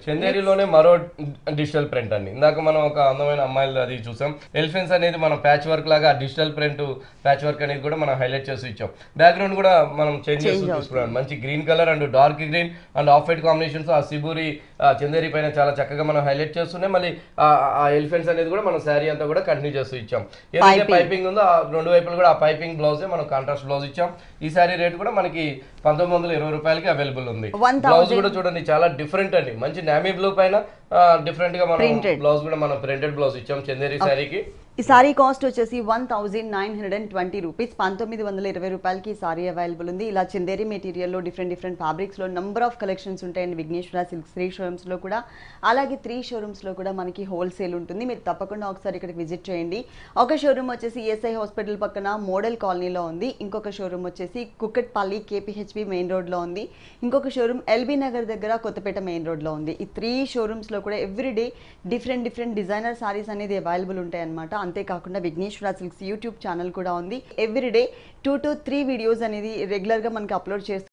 చందేరిలోనే మరో digital print అండి ఇందాక మనం ఒక అందమైన అమ్మాయిలు అది చూసాం ఎలిఫెన్స్ అనేది మనం ప్యాచ్ వర్క్ లాగా డిజిటల్ ప్రింట్ ప్యాచ్ వర్క్ అనేది కూడా మనం హైలైట్ చేసి ఇచ్చాం బ్యాక్గ్రౌండ్ కూడా మనం చేంజ్ చేసి తీసుకున్నాం మంచి green colour and dark green and off white combinations ఆ సిబూరి ఆ చందేరి పైన చాలా చక్కగా మనం హైలైట్ చేస్తున్నాయి మళ్ళీ ఆ- ఆ ఎలిఫెంట్స్ అనేది కూడా మనం శారీ అంతా కూడా కంటిన్యూ చేస్తూ ఇచ్చాం ఏదైతే పైపింగ్ ఉందో ఆ రెండు వైపులు కూడా ఆ పైపింగ్ బ్లౌజే మనం కాంట్రాస్ట్ బ్లౌజ్ ఇచ్చాం ఈ శారీ రేట్ కూడా మనకి పంతొమ్మిది వందల ఇరవై రూపాయలకి అవైలబుల్ ఉంది One బ్లౌజ్ కూడా చూడండి చాలా డిఫరెంట్ అండి మంచి నామీ బ్లూ పైన డిఫరెంట్ గా మనం బ్లౌజ్ కూడా మనం ప్రింటెడ్ బ్లౌజ్ ఇచ్చాం చందేరి శారీకి ఈ సారీ కాస్ట్ వచ్చేసి one thousand nine hundred and twenty rupees పంతొమ్మిది వందల ఇరవై రూపాయలకి ఈ సారీ అవైలబుల్ ఉంది ఇలా చందేరి మెటీరియల్లో డిఫరెంట్ డిఫరెంట్ ఫ్యాబ్రిక్స్లో నంబర్ ఆఫ్ కలెక్షన్స్ ఉంటాయండి విఘ్నేశ్వర సిల్క్ త్రీ షోరూమ్స్లో కూడా అలాగే త్రీ షోరూమ్స్లో కూడా మనకి హోల్సేల్ ఉంటుంది మీరు తప్పకుండా ఒకసారి ఇక్కడికి విజిట్ చేయండి ఒక షోరూమ్ వచ్చేసి ఈఎస్ఐ హాస్పిటల్ పక్కన మోడల్ కాలనీలో ఉంది ఇంకొక షోరూమ్ వచ్చేసి కుక్కట్పల్లి కేపీహెచ్బి మెయిన్ రోడ్లో ఉంది ఇంకొక షోరూమ్ ఎల్బీ నగర్ దగ్గర కొత్తపేట మెయిన్ రోడ్లో ఉంది ఈ త్రీ షోరూమ్స్లో కూడా everyday different different designer saris అనేది అవైలబుల్ ఉంటాయి అనమాట అంతేకాకుండా విఘ్నేశ్వర సిల్క్స్ యూట్యూబ్ ఛానల్ కూడా ఉంది everyday two to three videos అనేది రెగ్యులర్గా మనకి అప్లోడ్ చేస్తూ